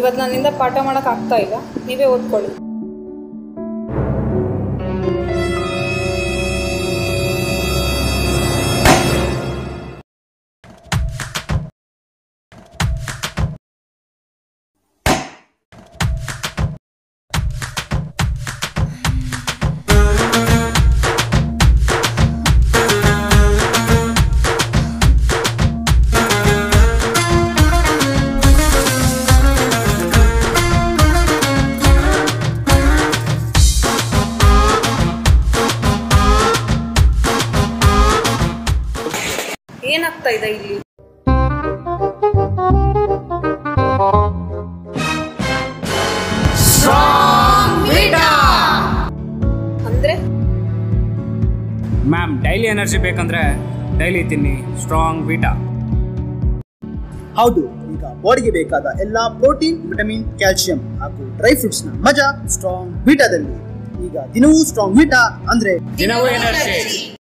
ಇವತ್ತು ನನ್ನಿಂದ ಪಾಠ ಮಾಡೋಕೆ ಆಗ್ತಾ ಇಲ್ಲ ನೀವೇ ಓದ್ಕೊಳ್ಳಿ ಏನಾಗ್ತಾ ಇದೆ ಇಲ್ಲಿ ಅಂದ್ರೆ ಮ್ಯಾಮ್ ಡೈಲಿ ಎನರ್ಜಿ ಬೇಕಂದ್ರೆ ಡೈಲಿ ತಿನ್ನಿ ಸ್ಟ್ರಾಂಗ್ ವೀಟಾ ಹೌದು ಈಗ ಬಾಡಿಗೆ ಬೇಕಾದ ಎಲ್ಲಾ ಪ್ರೋಟೀನ್ ವಿಟಮಿನ್ ಕ್ಯಾಲ್ಸಿಯಂ ಹಾಗೂ ಡ್ರೈ ಫ್ರೂಟ್ಸ್ ನ ಮಜಾ ಸ್ಟ್ರಾಂಗ್ ವೀಟಾದಲ್ಲಿ ಈಗ ದಿನವೂ ಸ್ಟ್ರಾಂಗ್ ವೀಟಾ ಅಂದ್ರೆ ದಿನವೂ ಎನರ್ಜಿ